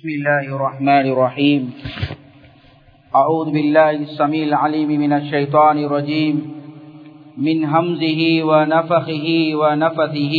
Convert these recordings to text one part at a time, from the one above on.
بسم الله الرحمن الرحيم أعوذ بالله السميع العليم من الشيطان الرجيم من همزه ونفخه ونفثه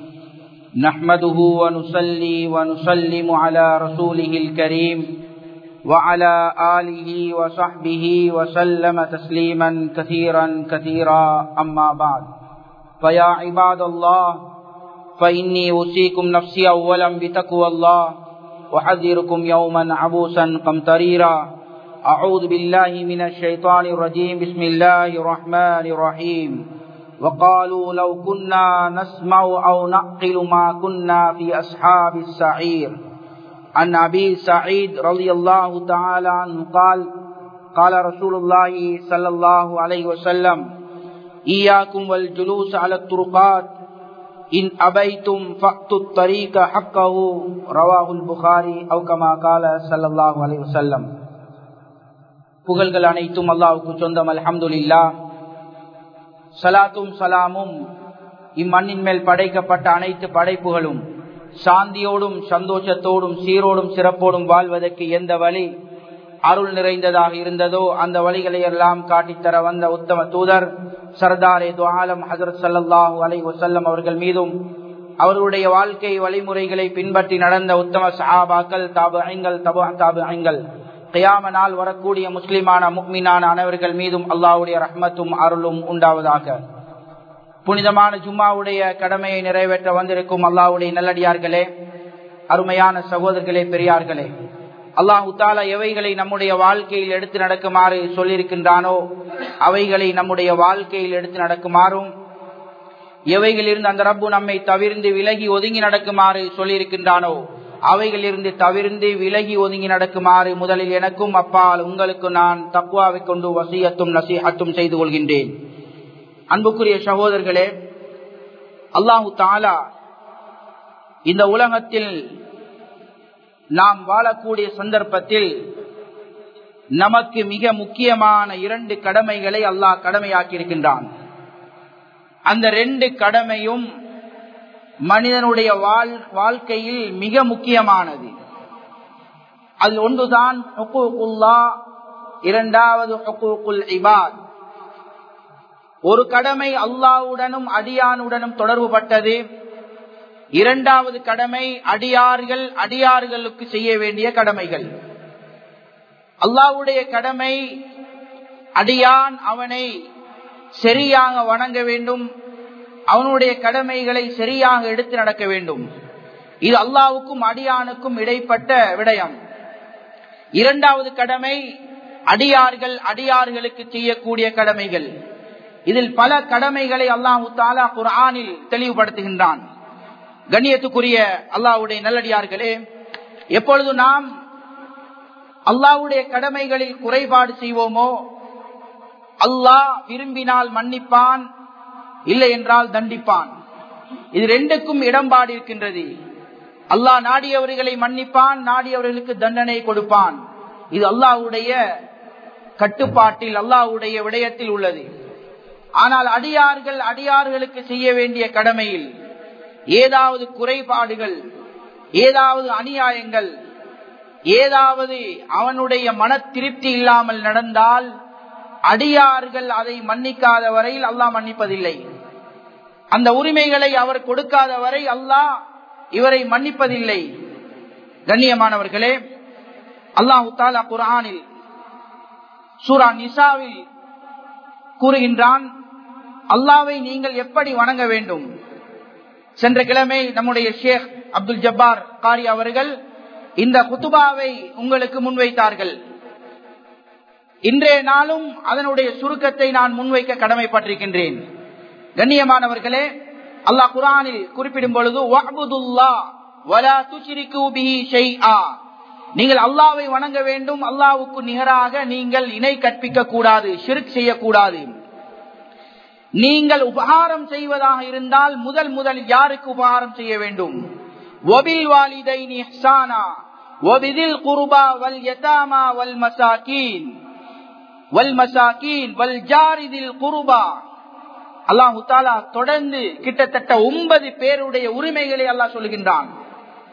نحمده ونصلي ونسلم على رسوله الكريم وعلى آله وصحبه وسلم تسليما كثيرا كثيرا أما بعد فيا عباد الله فإني أوصيكم نفسي أولا بتقوى الله وحذركم يوما عبوسا قمطريرا أعوذ بالله من الشيطان الرجيم بسم الله الرحمن الرحيم وقالوا لو كنا نسمع أو نعقل ما كنا في أصحاب السعير عن أبي سعيد رضي الله تعالى عنه قال قال رسول الله صلى الله عليه وسلم إياكم والجلوس على الطرقات إن أبيتم فأتوا الطريق حقه رواه البخاري أو كما قال صلى الله عليه وسلم புகழ்கள் அனைத்தும் அல்லாவுக்கு சொந்தம் அல்ஹம்துலில்லா சலாத்தும் சலாமும் இம்மண்ணின் மேல் படைக்கப்பட்ட அனைத்து படைப்புகளும் சாந்தியோடும் சந்தோஷத்தோடும் சீரோடும் சிறப்போடும் வாழ்வதற்கு எந்த வழி அருள் நிறைந்ததாக இருந்ததோ அந்த வழிகளை எல்லாம் காட்டித்தர வந்த உத்தம தூதர் சர்தாரே துவாலம் ஹசரத் சல்லாஹூ அலை வசல்லம் அவர்கள் மீதும் அவருடைய வாழ்க்கை வழிமுறைகளை பின்பற்றி நடந்த உத்தம சஹாபாக்கள் தாபு ஐங்கள் தபு தாபு ஐங்கள் கியாம நாள் வரக்கூடிய முஸ்லிமான முக்மீனான அனைவர்கள் மீதும் அல்லாவுடைய ரஹ்மத்தும் அருளும் உண்டாவதாக புனிதமான ஜும்மாவுடைய கடமையை நிறைவேற்ற வந்திருக்கும் அல்லாவுடைய நல்லடியார்களே அருமையான சகோதரர்களே பெரியார்களே அல்லாஹு தாலா எவைகளை நம்முடைய வாழ்க்கையில் எடுத்து நடக்குமாறு சொல்லியிருக்கின்றானோ அவைகளை நம்முடைய வாழ்க்கையில் எடுத்து நடக்குமாறும் எவைகளிலிருந்து அந்த ரப்பு நம்மை தவிர்ந்து விலகி ஒதுங்கி நடக்குமாறு சொல்லியிருக்கின்றானோ அவைகளிலிருந்து தவிர்ந்து விலகி ஒதுங்கி நடக்குமாறு முதலில் எனக்கும் அப்பால் உங்களுக்கு நான் தக்குவாவை கொண்டு வசியத்தும் நசீகத்தும் செய்து கொள்கின்றேன் அன்புக்குரிய சகோதரர்களே அல்லாஹு தாலா இந்த உலகத்தில் நாம் வாழக்கூடிய சந்தர்ப்பத்தில் நமக்கு மிக முக்கியமான இரண்டு கடமைகளை அல்லாஹ் கடமையாக்கி இருக்கின்றான் அந்த ரெண்டு கடமையும் மனிதனுடைய வாழ்க்கையில் மிக முக்கியமானது அதில் ஒன்றுதான் இரண்டாவது இபாத் ஒரு கடமை அல்லாவுடனும் அடியானுடனும் தொடர்பு பட்டது இரண்டாவது கடமை அடியார்கள் அடியார்களுக்கு செய்ய வேண்டிய கடமைகள் அல்லாவுடைய கடமை அடியான் அவனை சரியாக வணங்க வேண்டும் அவனுடைய கடமைகளை சரியாக எடுத்து நடக்க வேண்டும் இது அல்லாவுக்கும் அடியானுக்கும் இடைப்பட்ட விடயம் இரண்டாவது கடமை அடியார்கள் அடியார்களுக்கு செய்யக்கூடிய கடமைகள் இதில் பல கடமைகளை அல்லாஹு தாலா குரானில் தெளிவுபடுத்துகின்றான் கண்ணியத்துக்குரிய அல்லாவுடைய நல்லடியார்களே எப்பொழுது நாம் அல்லாவுடைய கடமைகளில் குறைபாடு செய்வோமோ அல்லாஹ் விரும்பினால் மன்னிப்பான் இல்லை என்றால் தண்டிப்பான் இது ரெண்டுக்கும் இடம்பாடு இருக்கின்றது அல்லாஹ் நாடியவர்களை மன்னிப்பான் நாடியவர்களுக்கு தண்டனை கொடுப்பான் இது அல்லாஹுடைய கட்டுப்பாட்டில் அல்லாஹுடைய விடயத்தில் உள்ளது ஆனால் அடியார்கள் அடியார்களுக்கு செய்ய வேண்டிய கடமையில் ஏதாவது குறைபாடுகள் ஏதாவது அநியாயங்கள் ஏதாவது அவனுடைய மன திருப்தி இல்லாமல் நடந்தால் அடியார்கள் அதை மன்னிக்காத வரையில் அல்லாஹ் மன்னிப்பதில்லை அந்த உரிமைகளை அவர் கொடுக்காத வரை அல்லாஹ் இவரை மன்னிப்பதில்லை கண்ணியமானவர்களே அல்லாஹு தாலா குரானில் சூரா நிசாவில் கூறுகின்றான் அல்லாவை நீங்கள் எப்படி வணங்க வேண்டும் சென்ற கிழமை நம்முடைய ஷேக் அப்துல் ஜப்பார் காரி அவர்கள் இந்த குத்துபாவை உங்களுக்கு முன்வைத்தார்கள் இன்றைய நாளும் அதனுடைய சுருக்கத்தை நான் முன்வைக்க கடமைப்பட்டிருக்கின்றேன் கண்ணியமானவர்களே அல்லாஹ் குரானில் குறிப்பிடும் பொழுது நீங்கள் அல்லாவை வணங்க வேண்டும் அல்லாவுக்கு நிகராக நீங்கள் இணை கற்பிக்க கூடாது ஷிர்க் செய்யக்கூடாது நீங்கள் உபகாரம் செய்வதாக இருந்தால் முதல் முதல் யாருக்கு உபகாரம் செய்ய வேண்டும் ஒபில் வாலிதை நிஹ்சானா ஒபிதில் குருபா வல் யதாமா வல் மசாக்கீன் வல் மசாக்கீன் வல் ஜாரிதில் குருபா அல்லாஹு தாலா தொடர்ந்து கிட்டத்தட்ட ஒன்பது பேருடைய உரிமைகளை அல்லாஹ் சொல்லுகின்றான்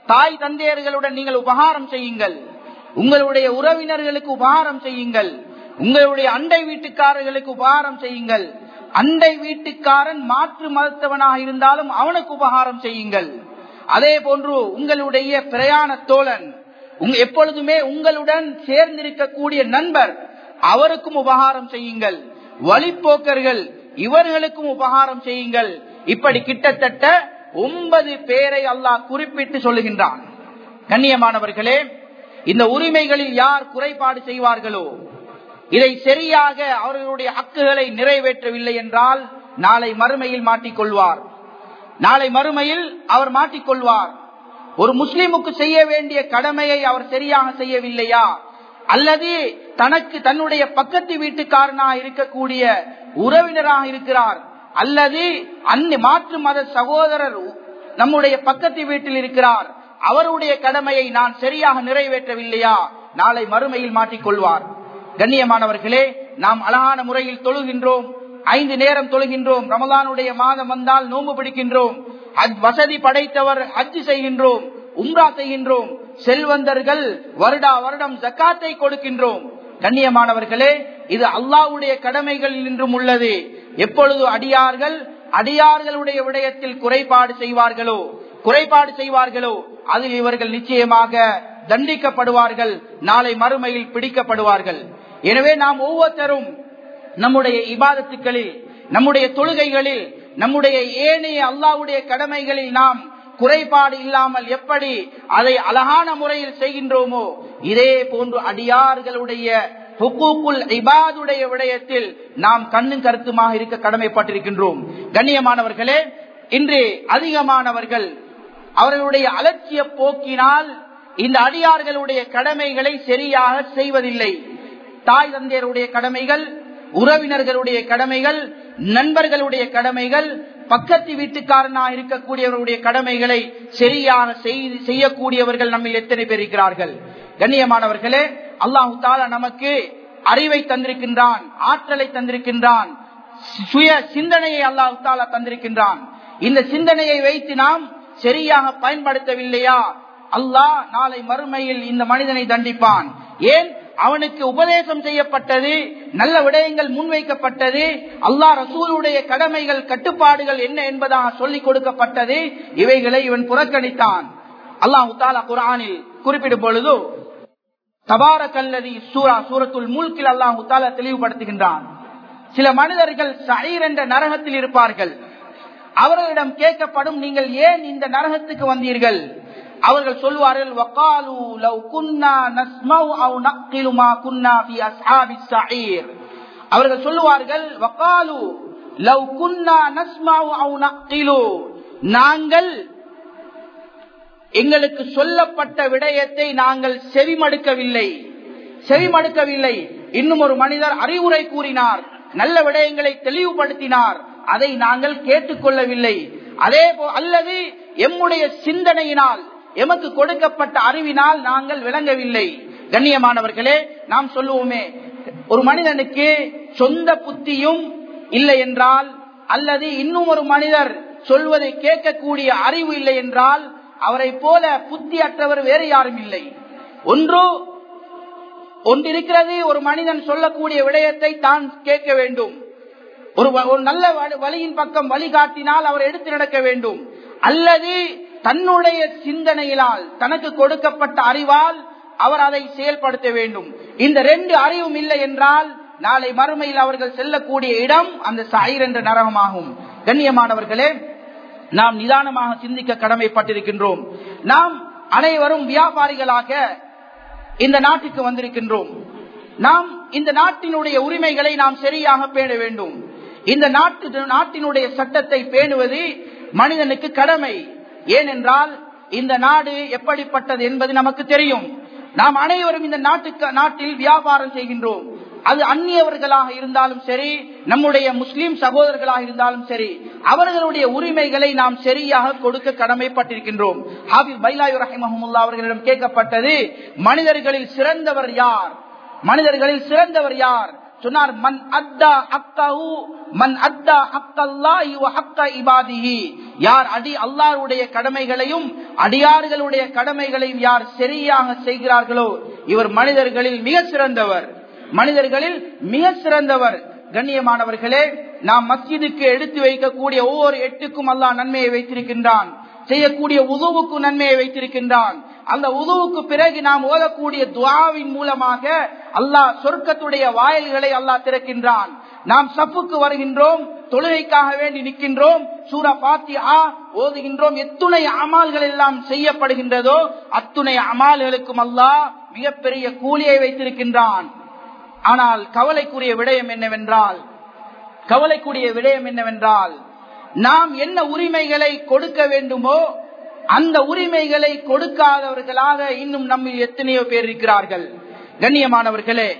தாய் தந்தையர்களுடன் நீங்கள் உபகாரம் செய்யுங்கள் உங்களுடைய உறவினர்களுக்கு உபகாரம் செய்யுங்கள் உங்களுடைய அண்டை வீட்டுக்காரர்களுக்கு உபகாரம் செய்யுங்கள் அண்டை வீட்டுக்காரன் மாற்று மதத்தவனாக இருந்தாலும் அவனுக்கு உபகாரம் செய்யுங்கள் அதே போன்று உங்களுடைய பிரயாண தோழன் எப்பொழுதுமே உங்களுடன் சேர்ந்திருக்கக்கூடிய நண்பர் அவருக்கும் உபகாரம் செய்யுங்கள் வழிப்போக்கர்கள் இவர்களுக்கும் உபகாரம் செய்யுங்கள் இப்படி கிட்டத்தட்ட ஒன்பது பேரை அல்லாஹ் குறிப்பிட்டு சொல்லுகின்றான் கண்ணியமானவர்களே இந்த உரிமைகளில் யார் குறைபாடு செய்வார்களோ இதை சரியாக அவர்களுடைய ஹக்குகளை நிறைவேற்றவில்லை என்றால் நாளை மறுமையில் மாட்டிக்கொள்வார் நாளை மறுமையில் அவர் மாட்டிக்கொள்வார் ஒரு முஸ்லிமுக்கு செய்ய வேண்டிய கடமையை அவர் சரியாக செய்யவில்லையா அல்லது தனக்கு தன்னுடைய பக்கத்து வீட்டுக்காரனாக இருக்கக்கூடிய உறவினராக இருக்கிறார் அல்லது அந்நிய மாற்று மத சகோதரர் நம்முடைய பக்கத்து வீட்டில் இருக்கிறார் அவருடைய கடமையை நான் சரியாக நிறைவேற்றவில்லையா நாளை மறுமையில் மாட்டிக்கொள்வார் கண்ணியமானவர்களே நாம் அழகான முறையில் தொழுகின்றோம் ஐந்து நேரம் தொழுகின்றோம் ரமதானுடைய மாதம் வந்தால் நோம்பு பிடிக்கின்றோம் வசதி படைத்தவர் ஹஜ் செய்கின்றோம் உம்ரா செய்கின்றோம் செல்வந்தர்கள் வருடா வருடம் ஜக்காத்தை கொடுக்கின்றோம் கண்ணியமானவர்களே இது அல்லாவுடைய கடமைகளில் இன்றும் உள்ளது எப்பொழுது அடியார்கள் அடியார்களுடைய விடயத்தில் குறைபாடு செய்வார்களோ குறைபாடு செய்வார்களோ அதில் இவர்கள் நிச்சயமாக தண்டிக்கப்படுவார்கள் நாளை மறுமையில் பிடிக்கப்படுவார்கள் எனவே நாம் ஒவ்வொருத்தரும் நம்முடைய இபாதத்துக்களில் நம்முடைய தொழுகைகளில் நம்முடைய ஏனைய அல்லாவுடைய கடமைகளில் நாம் குறைபாடு இல்லாமல் எப்படி அதை அழகான முறையில் செய்கின்றோமோ இதே போன்று அடியார்களுடைய இபாதுடைய விடயத்தில் நாம் கண்ணும் கருத்துமாக இருக்க கடமைப்பட்டிருக்கின்றோம் கண்ணியமானவர்களே இன்று அதிகமானவர்கள் அவர்களுடைய அலட்சிய போக்கினால் இந்த அடியார்களுடைய கடமைகளை சரியாக செய்வதில்லை தாய் தந்தையருடைய கடமைகள் உறவினர்களுடைய கடமைகள் நண்பர்களுடைய கடமைகள் பக்கத்து வீட்டுக்காரனாக இருக்கக்கூடியவருடைய கடமைகளை சரியாக செய்யக்கூடியவர்கள் நம்மில் எத்தனை பேர் இருக்கிறார்கள் கண்ணியமானவர்களே அல்லாஹு தாலா நமக்கு அறிவை தந்திருக்கின்றான் ஆற்றலை தந்திருக்கின்றான் சுய சிந்தனையை அல்லாஹு தாலா தந்திருக்கின்றான் இந்த சிந்தனையை வைத்து நாம் சரியாக பயன்படுத்தவில்லையா அல்லாஹ் நாளை மறுமையில் இந்த மனிதனை தண்டிப்பான் ஏன் அவனுக்கு உபதேசம் செய்யப்பட்டது நல்ல விடயங்கள் முன்வைக்கப்பட்டது அல்லாஹ் ரசூலுடைய கடமைகள் கட்டுப்பாடுகள் என்ன என்பதாக சொல்லிக் கொடுக்கப்பட்டது இவைகளை இவன் புறக்கணித்தான் அல்லாஹு தாலா குரானில் குறிப்பிடும் பொழுது தபார கல்லதி சூரா சூரத்துல் மூல்கில் அல்லாஹு தாலா தெளிவுபடுத்துகின்றான் சில மனிதர்கள் சயீர் என்ற நரகத்தில் இருப்பார்கள் அவர்களிடம் கேட்கப்படும் நீங்கள் ஏன் இந்த நரகத்துக்கு வந்தீர்கள் அவர்கள் சொல்வார்கள் வகாலு லவ் குன்னா நஸ்மவ் அவ் நக்கிலு மா குன்னா ஃபி அஸ்ஹாபிஸ் ஸஈர் அவர்கள் சொல்லுவார்கள் வகாலு லவ் குன்னா நஸ்மவ் அவ் நக்கிலு நாங்கள் எங்களுக்கு சொல்லப்பட்ட விடயத்தை நாங்கள் செவிமடுக்கவில்லை செவிமடுக்கவில்லை இன்னும் ஒரு மனிதர் அறிவுரை கூறினார் நல்ல விடயங்களை தெளிவுபடுத்தினார் அதை நாங்கள் கேட்டுக்கொள்ளவில்லை அதே போ அல்லது எம்முடைய சிந்தனையினால் எமக்கு கொடுக்கப்பட்ட அறிவினால் நாங்கள் விளங்கவில்லை கண்ணியமானவர்களே நாம் சொல்லுவோமே ஒரு மனிதனுக்கு சொந்த புத்தியும் இல்லை என்றால் அல்லது இன்னும் ஒரு மனிதர் சொல்வதை கேட்கக்கூடிய அறிவு இல்லை என்றால் அவரை போல புத்தி அற்றவர் வேறு யாரும் இல்லை ஒன்று ஒன்றிருக்கிறது ஒரு மனிதன் சொல்லக்கூடிய விடயத்தை தான் கேட்க வேண்டும் ஒரு ஒரு நல்ல வழியின் பக்கம் வழிகாட்டினால் அவர் எடுத்து நடக்க வேண்டும் அல்லது தன்னுடைய சிந்தனையினால் தனக்கு கொடுக்கப்பட்ட அறிவால் அவர் அதை செயல்படுத்த வேண்டும் இந்த ரெண்டு அறிவும் இல்லை என்றால் நாளை மறுமையில் அவர்கள் செல்லக்கூடிய இடம் அந்த சாயிர் என்ற நரகமாகும் கண்ணியமானவர்களே நாம் நிதானமாக சிந்திக்க கடமைப்பட்டிருக்கின்றோம் நாம் அனைவரும் வியாபாரிகளாக இந்த நாட்டுக்கு வந்திருக்கின்றோம் நாம் இந்த நாட்டினுடைய உரிமைகளை நாம் சரியாக பேண வேண்டும் இந்த நாட்டு நாட்டினுடைய சட்டத்தை பேணுவது மனிதனுக்கு கடமை ஏனென்றால் இந்த நாடு எப்படிப்பட்டது என்பது நமக்கு தெரியும் நாம் அனைவரும் இந்த நாட்டுக்கு நாட்டில் வியாபாரம் செய்கின்றோம் அது அந்நியவர்களாக இருந்தாலும் சரி நம்முடைய முஸ்லிம் சகோதரர்களாக இருந்தாலும் சரி அவர்களுடைய உரிமைகளை நாம் சரியாக கொடுக்க கடமைப்பட்டிருக்கின்றோம் ஹாபிஸ் பைலாயு ரஹிமஹமுல்லா அவர்களிடம் கேட்கப்பட்டது மனிதர்களில் சிறந்தவர் யார் மனிதர்களில் சிறந்தவர் யார் சொன்னார் மன் அத்தா அக்கஹு மன் அத்தா அக்கல்லாஹி வ அக்க இபாதிஹி யார் அடி அல்லாஹ்வுடைய கடமைகளையும் அடியார்களுடைய கடமைகளையும் யார் சரியாக செய்கிறார்களோ இவர் மனிதர்களில் மிக சிறந்தவர் மனிதர்களில் மிக சிறந்தவர் கண்ணியமானவர்களே நாம் மஸ்ஜிதுக்கு எடுத்து வைக்கக்கூடிய ஒவ்வொரு எட்டுக்கும் அல்லாஹ் நன்மையை வைத்திருக்கின்றான் செய்யக்கூடிய உதவுக்கு நன்மையை வைத்திருக்கின்றான் அந்த உதவுக்கு பிறகு நாம் ஓதக்கூடிய துவாவின் மூலமாக அல்லாஹ் சொர்க்கத்துடைய வாயில்களை அல்லாஹ் திறக்கின்றான் நாம் சப்புக்கு வருகின்றோம் தொழுகைக்காக வேண்டி நிற்கின்றோம் சூரா பாத்தியா ஓதுகின்றோம் எத்துணை அமால்கள் எல்லாம் செய்யப்படுகின்றதோ அத்துணை அமால்களுக்கும் அல்லாஹ் மிகப்பெரிய கூலியை வைத்திருக்கின்றான் ஆனால் கவலைக்குரிய விடயம் என்னவென்றால் கவலைக்குரிய விடயம் என்னவென்றால் நாம் என்ன உரிமைகளை கொடுக்க வேண்டுமோ அந்த உரிமைகளை கொடுக்காதவர்களாக இன்னும் நம்மில் எத்தனையோ பேர் இருக்கிறார்கள் கண்ணியமானவர்களே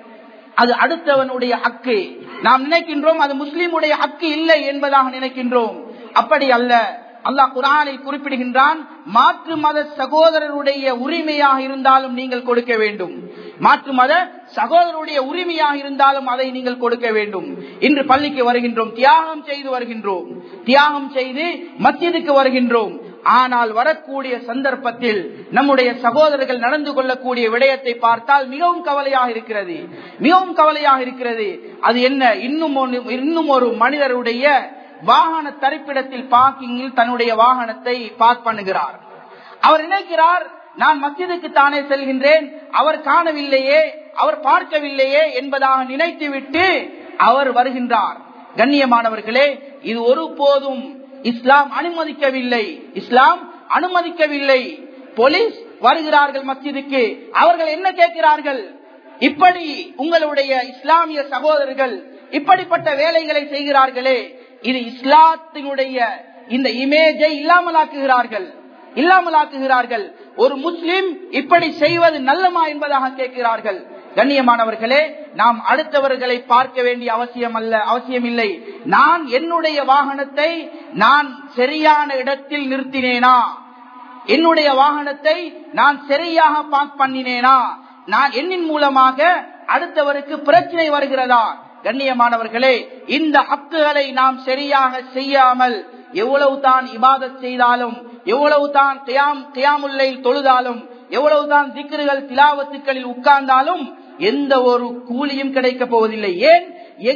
அது அடுத்தவனுடைய ஹக்கு நாம் நினைக்கின்றோம் அது முஸ்லீமுடைய ஹக்கு இல்லை என்பதாக நினைக்கின்றோம் அப்படி அல்ல அல்லாஹ் குரானில் குறிப்பிடுகின்றான் மாற்று மத சகோதரருடைய உரிமையாக இருந்தாலும் நீங்கள் கொடுக்க வேண்டும் மாற்று மத சகோதரருடைய உரிமையாக இருந்தாலும் அதை நீங்கள் கொடுக்க வேண்டும் இன்று பள்ளிக்கு வருகின்றோம் தியாகம் செய்து வருகின்றோம் தியாகம் செய்து மத்தியதுக்கு வருகின்றோம் ஆனால் வரக்கூடிய சந்தர்ப்பத்தில் நம்முடைய சகோதரர்கள் நடந்து கொள்ளக்கூடிய விடயத்தை பார்த்தால் மிகவும் கவலையாக இருக்கிறது மிகவும் கவலையாக இருக்கிறது அது என்ன இன்னும் இன்னும் ஒரு மனிதருடைய வாகன தரிப்பிடத்தில் பார்க்கிங்கில் தன்னுடைய வாகனத்தை பார்க் பண்ணுகிறார் அவர் நினைக்கிறார் நான் மத்தியதுக்கு தானே செல்கின்றேன் அவர் காணவில்லையே அவர் பார்க்கவில்லையே என்பதாக நினைத்துவிட்டு அவர் வருகின்றார் கண்ணியமானவர்களே இது ஒருபோதும் இஸ்லாம் அனுமதிக்கவில்லை இஸ்லாம் அனுமதிக்கவில்லை போலீஸ் வருகிறார்கள் மஸ்ஜிதுக்கு அவர்கள் என்ன கேட்கிறார்கள் இப்படி உங்களுடைய இஸ்லாமிய சகோதரர்கள் இப்படிப்பட்ட வேலைகளை செய்கிறார்களே இது இஸ்லாத்தினுடைய இந்த இமேஜை இல்லாமலாக்குகிறார்கள் இல்லாமலாக்குகிறார்கள் ஒரு முஸ்லிம் இப்படி செய்வது நல்லமா என்பதாக கேட்கிறார்கள் கண்ணியமானவர்களே நாம் அடுத்தவர்களை பார்க்க வேண்டிய அவசியம் அல்ல அவசியம் இல்லை நான் என்னுடைய வாகனத்தை நான் சரியான இடத்தில் நிறுத்தினேனா என்னுடைய வாகனத்தை நான் சரியாக பார்க் பண்ணினேனா நான் என்னின் மூலமாக அடுத்தவருக்கு பிரச்சனை வருகிறதா கண்ணியமானவர்களே இந்த ஹக்குகளை நாம் சரியாக செய்யாமல் எவ்வளவு தான் இபாதத் செய்தாலும் எவ்வளவு தான் கியாமுல்லை தொழுதாலும் எவ்வளவுதான் திக்ருகள் திலாவத்துக்களில் உட்கார்ந்தாலும் எந்த ஒரு கூலியும் கிடைக்க போவதில்லை ஏன்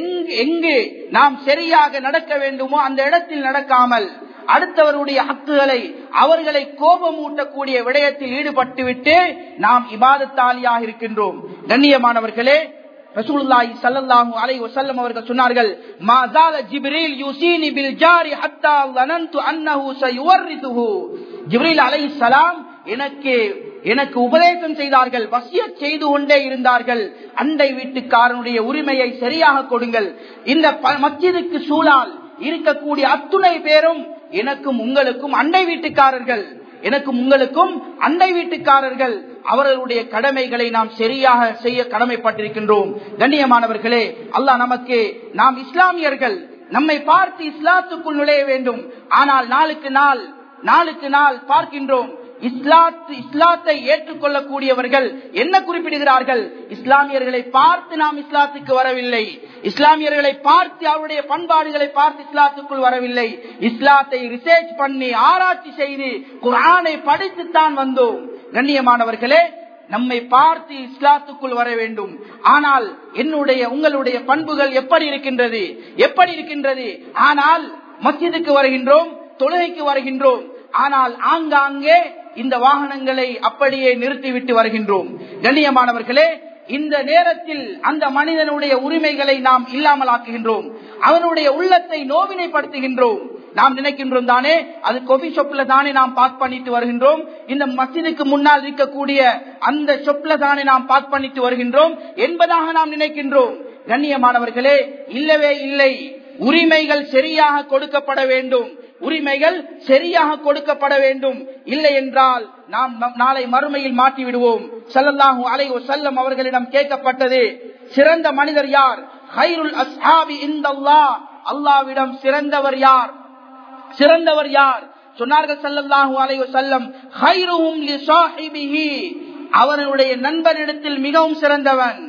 எங்கு நாம் சரியாக நடக்க வேண்டுமோ அந்த இடத்தில் நடக்காமல் அடுத்தவருடைய ஹக்குகளை அவர்களை கோபமூட்டக்கூடிய விடயத்தில் ஈடுபட்டு விட்டு நாம் இபாதத்தாலியாக இருக்கின்றோம் கண்ணியமானவர்களே ரசூலுல்லாஹி ஸல்லல்லாஹு அலைஹி வஸல்லம் அவர்கள் சொன்னார்கள் மா ஜால ஜிப்ரீல் யூசீனி பில் ஜாரி ஹத்தா லனன்து அன்னஹு சயுவர்ரிதுஹு ஜிப்ரீல் அலைஹிஸ்ஸலாம் எனக்கு எனக்கு உபதேசம் செய்தார்கள் வசிய செய்து கொண்டே இருந்தார்கள் அண்டை வீட்டுக்காரனுடைய உரிமையை சரியாக கொடுங்கள் இந்த மத்தியதுக்கு சூழால் இருக்கக்கூடிய அத்துணை பேரும் எனக்கும் உங்களுக்கும் அண்டை வீட்டுக்காரர்கள் எனக்கும் உங்களுக்கும் அண்டை வீட்டுக்காரர்கள் அவர்களுடைய கடமைகளை நாம் சரியாக செய்ய கடமைப்பட்டிருக்கின்றோம் கண்ணியமானவர்களே அல்லாஹ் நமக்கு நாம் இஸ்லாமியர்கள் நம்மை பார்த்து இஸ்லாத்துக்குள் நுழைய வேண்டும் ஆனால் நாளுக்கு நாள் நாளுக்கு நாள் பார்க்கின்றோம் இஸ்லாத்து இஸ்லாத்தை ஏற்றுக்கொள்ளக்கூடியவர்கள் என்ன குறிப்பிடுகிறார்கள் இஸ்லாமியர்களை பார்த்து நாம் இஸ்லாத்துக்கு வரவில்லை இஸ்லாமியர்களை பார்த்து அவருடைய பண்பாடுகளை பார்த்து இஸ்லாத்துக்குள் வரவில்லை இஸ்லாத்தை ரிசர்ச் பண்ணி ஆராய்ச்சி செய்து குரானை படித்துத்தான் வந்தோம் கண்ணியமானவர்களே நம்மை பார்த்து இஸ்லாத்துக்குள் வர வேண்டும் ஆனால் என்னுடைய உங்களுடைய பண்புகள் எப்படி இருக்கின்றது எப்படி இருக்கின்றது ஆனால் மஸ்ஜிதுக்கு வருகின்றோம் தொழுகைக்கு வருகின்றோம் ஆனால் ஆங்காங்கே இந்த வாகனங்களை அப்படியே நிறுத்திவிட்டு வருகின்றோம் கண்ணியமானவர்களே இந்த நேரத்தில் அந்த மனிதனுடைய உரிமைகளை நாம் இல்லாமலாக்குகின்றோம் அவனுடைய உள்ளத்தை நோவினைப்படுத்துகின்றோம் நாம் நினைக்கின்றோம் தானே அது கொபி ஷொப்ல தானே நாம் பார்க் பண்ணிட்டு வருகின்றோம் இந்த மசிதுக்கு முன்னால் இருக்கக்கூடிய அந்த ஷொப்ல தானே நாம் பார்க் பண்ணிட்டு வருகின்றோம் என்பதாக நாம் நினைக்கின்றோம் கண்ணியமானவர்களே இல்லவே இல்லை உரிமைகள் சரியாக கொடுக்கப்பட வேண்டும் உரிமைகள் சரியாக கொடுக்கப்பட வேண்டும் இல்லை என்றால் நாம் நாளை மறுமையில் மாட்டி விடுவோம் சல்லல்லாஹு அலை செல்லம் அவர்களிடம் கேட்கப்பட்டது சிறந்த மனிதர் யார் ஹைருல் அஸ்ஹாபி இந்த அல்லாவிடம் சிறந்தவர் யார் சிறந்தவர் யார் சொன்னார்கள் சல்லல்லாஹு அலை செல்லம் ஹைருஹும் அவர்களுடைய நண்பனிடத்தில் மிகவும் சிறந்தவன்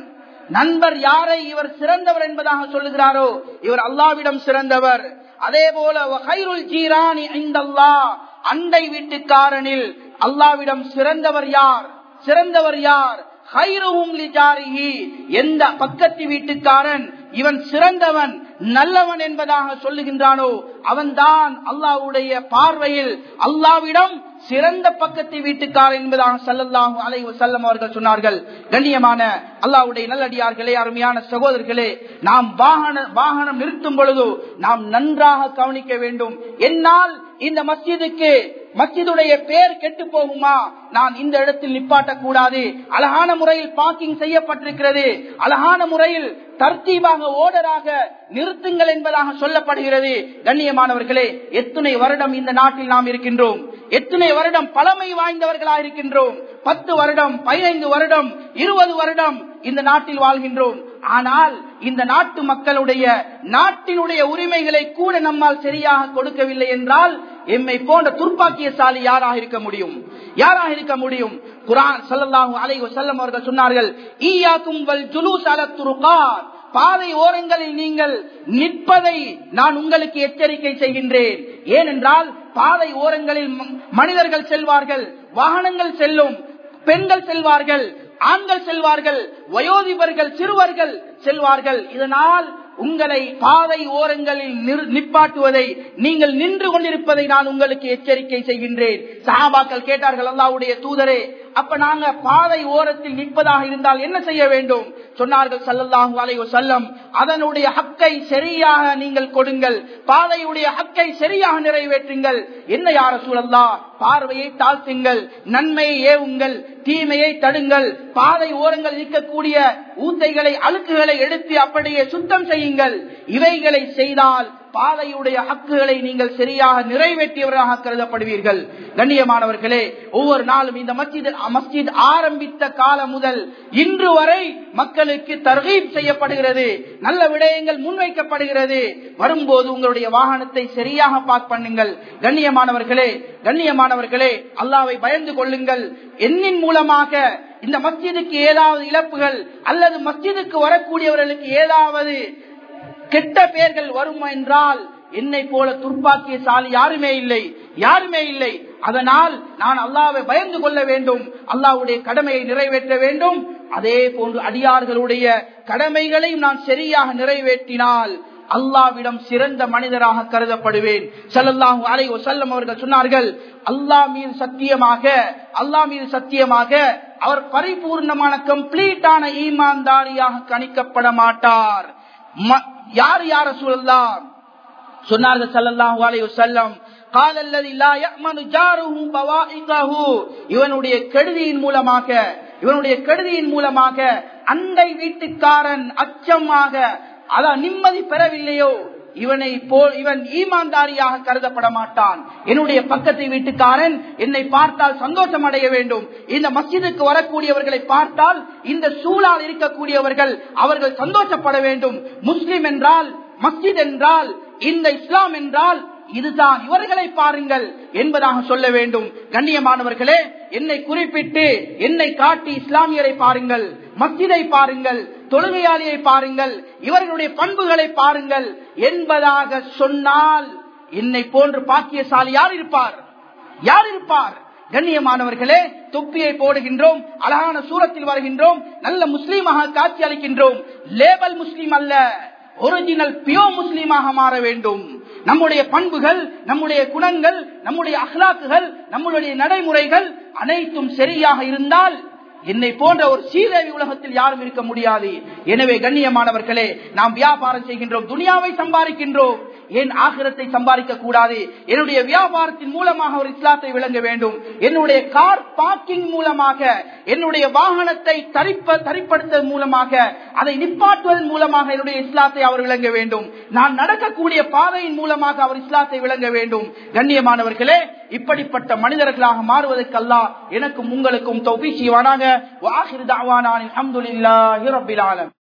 நண்பர் யாரை இவர் சிறந்தவர் என்பதாக சொல்லுகிறாரோ இவர் அல்லாவிடம் சிறந்தவர் அதே போல ஹைருல் ஜீரானி ஐந்தல்லா அண்டை வீட்டுக்காரனில் அல்லாவிடம் சிறந்தவர் யார் சிறந்தவர் யார் ஹைருஹும் லிஜாரிஹி எந்த பக்கத்து வீட்டுக்காரன் இவன் சிறந்தவன் நல்லவன் என்பதாக சொல்லுகின்றானோ அவன்தான் அல்லாவுடைய பார்வையில் அல்லாவிடம் சிறந்த பக்கத்து வீட்டுக்காரன் என்பதாக சல்லல்லாஹு அலைஹி வஸல்லம் அவர்கள் சொன்னார்கள் கண்ணியமான அல்லாவுடைய நல்லடியார்களே அருமையான சகோதரர்களே நாம் வாகன வாகனம் நிறுத்தும் பொழுது நாம் நன்றாக கவனிக்க வேண்டும் என்னால் இந்த மஸ்ஜிதுக்கு மஸ்ஜிதுடைய பேர் கெட்டு போகுமா நான் இந்த இடத்தில் நிப்பாட்டக்கூடாது அழகான முறையில் பார்க்கிங் செய்யப்பட்டிருக்கிறது அழகான முறையில் தர்த்தீபாக ஓடராக நிறுத்துங்கள் என்பதாக சொல்லப்படுகிறது கண்ணியமானவர்களே எத்தனை வருடம் இந்த நாட்டில் நாம் இருக்கின்றோம் எத்தனை வருடம் பழமை வாய்ந்தவர்களாக இருக்கின்றோம் பத்து வருடம் பதினைந்து வருடம் இருபது வருடம் இந்த நாட்டில் வாழ்கின்றோம் ஆனால் இந்த நாட்டு மக்களுடைய நாட்டினுடைய உரிமைகளை கூட நம்மால் சரியாக கொடுக்கவில்லை என்றால் எம்மை போன்ற துர்ப்பாக்கியசாலி யாராக இருக்க முடியும் யாராக இருக்க முடியும் குரான் சல்லல்லாஹு அலைஹி வஸல்லம் அவர்கள் சொன்னார்கள் ஈயாக்கும் வல் ஜுலூஸ் அல துருகாத் பாதை ஓரங்களில் நீங்கள் நிற்பதை நான் உங்களுக்கு எச்சரிக்கை செய்கின்றேன் ஏனென்றால் பாதை ஓரங்களில் மனிதர்கள் செல்வார்கள் வாகனங்கள் செல்லும் பெண்கள் செல்வார்கள் ஆண்கள் செல்வார்கள் வயோதிபர்கள் சிறுவர்கள் செல்வார்கள் இதனால் உங்களை பாதை ஓரங்களில் நிப்பாட்டுவதை நீங்கள் நின்று கொண்டிருப்பதை நான் உங்களுக்கு எச்சரிக்கை செய்கின்றேன் சஹாபாக்கள் கேட்டார்கள் அல்லாவுடைய தூதரே அப்ப நாங்க பாதை ஓரத்தில் நிற்பதாக இருந்தால் என்ன செய்ய வேண்டும் சொன்னார்கள் சல்லல்லாஹு அலைஹி செல்லம் அதனுடைய ஹக்கை சரியாக நீங்கள் கொடுங்கள் பாதையுடைய ஹக்கை சரியாக நிறைவேற்றுங்கள் என்ன யார சூழல்லா பார்வையை தாழ்த்துங்கள் நன்மையை ஏவுங்கள் தீமையை தடுங்கள் பாதை ஓரங்கள் இருக்கக்கூடிய ஊத்தைகளை அழுக்குகளை எடுத்து அப்படியே சுத்தம் செய்யுங்கள் இவைகளை செய்தால் பாதையுடைய ஹக்குகளை நீங்கள் சரியாக நிறைவேற்றியவராக கருதப்படுவீர்கள் கண்ணியமானவர்களே ஒவ்வொரு நாளும் இந்த மஸ்ஜித் மஸ்ஜித் ஆரம்பித்த காலம் முதல் இன்று வரை மக்களுக்கு தர்கீப் செய்யப்படுகிறது நல்ல விடயங்கள் முன்வைக்கப்படுகிறது வரும்போது உங்களுடைய வாகனத்தை சரியாக பார்க் பண்ணுங்கள் கண்ணியமானவர்களே கண்ணியமானவர்களே அல்லாவை பயந்து கொள்ளுங்கள் எண்ணின் மூலமாக இந்த மஸ்ஜிதுக்கு ஏதாவது இழப்புகள் அல்லது மஸ்ஜிதுக்கு வரக்கூடியவர்களுக்கு ஏதாவது கெட்ட பெயர்கள் வரும் என்றால் என்னை போல துர்ப்பாக்கிய சாலி யாருமே இல்லை யாருமே இல்லை அதனால் நான் அல்லாவை பயந்து கொள்ள வேண்டும் அல்லாவுடைய கடமையை நிறைவேற்ற வேண்டும் அதே போன்று அடியார்களுடைய கடமைகளையும் நான் சரியாக நிறைவேற்றினால் அல்லாவிடம் சிறந்த மனிதராக கருதப்படுவேன் சல்லல்லாஹு அலை செல்லம் அவர்கள் சொன்னார்கள் அல்லாஹ் மீது சத்தியமாக அல்லாஹ் மீது சத்தியமாக அவர் பரிபூர்ணமான கம்ப்ளீட்டான ஈமான்தாரியாக கணிக்கப்பட மாட்டார் யார் யார சூழல்லாம் சொன்னார்கள் சல்லல்லாஹு அலைஹி வஸல்லம் قال الذي لا يأمن جاره بوائقه இவனுடைய கெடுதியின் மூலமாக இவனுடைய கெடுதியின் மூலமாக அண்டை வீட்டுக்காரன் அச்சமாக அதான் நிம்மதி பெறவில்லையோ இவனை போல் இவன் ஈமான்தாரியாக கருதப்பட மாட்டான் என்னுடைய பக்கத்தை வீட்டுக்காரன் என்னை பார்த்தால் சந்தோஷம் அடைய வேண்டும் இந்த மஸ்ஜிதுக்கு வரக்கூடியவர்களை பார்த்தால் இந்த சூழால் இருக்கக்கூடியவர்கள் அவர்கள் சந்தோஷப்பட வேண்டும் முஸ்லிம் என்றால் மஸ்ஜித் என்றால் இந்த இஸ்லாம் என்றால் இதுதான் இவர்களை பாருங்கள் என்பதாக சொல்ல வேண்டும் கண்ணியமானவர்களே என்னை குறிப்பிட்டு என்னை காட்டி இஸ்லாமியரை பாருங்கள் மஸ்ஜிதை பாருங்கள் தொழுகையாளியை பாருங்கள் இவர்களுடைய பண்புகளை பாருங்கள் என்பதாக சொன்னால் என்னை போன்று பாக்கியசாலி யார் இருப்பார் யார் இருப்பார் கண்ணியமானவர்களே தொப்பியை போடுகின்றோம் அழகான சூரத்தில் வருகின்றோம் நல்ல முஸ்லீமாக காட்சி அளிக்கின்றோம் லேபல் முஸ்லீம் அல்ல ஒரிஜினல் பியோ முஸ்லீமாக மாற வேண்டும் நம்முடைய பண்புகள் நம்முடைய குணங்கள் நம்முடைய அஹ்லாக்குகள் நம்முடைய நடைமுறைகள் அனைத்தும் சரியாக இருந்தால் என்னை போன்ற ஒரு சீதேவி உலகத்தில் யாரும் இருக்க முடியாது எனவே கண்ணியமானவர்களே நாம் வியாபாரம் செய்கின்றோம் துனியாவை சம்பாதிக்கின்றோம் ஏன் ஆகிரத்தை சம்பாதிக்க கூடாது என்னுடைய வியாபாரத்தின் மூலமாக ஒரு இஸ்லாத்தை விளங்க வேண்டும் என்னுடைய கார் பார்க்கிங் மூலமாக என்னுடைய வாகனத்தை தரிப்ப தரிப்படுத்துவதன் மூலமாக அதை நிப்பாட்டுவதன் மூலமாக என்னுடைய இஸ்லாத்தை அவர் விளங்க வேண்டும் நான் நடக்கக்கூடிய பாதையின் மூலமாக அவர் இஸ்லாத்தை விளங்க வேண்டும் கண்ணியமானவர்களே இப்படிப்பட்ட மனிதர்களாக மாறுவதற்கல்லா எனக்கும் உங்களுக்கும் தொகுதி செய்வானாக வாஹிர் தாவானான் அஹமதுல்லாஹி ரபில் ஆலம்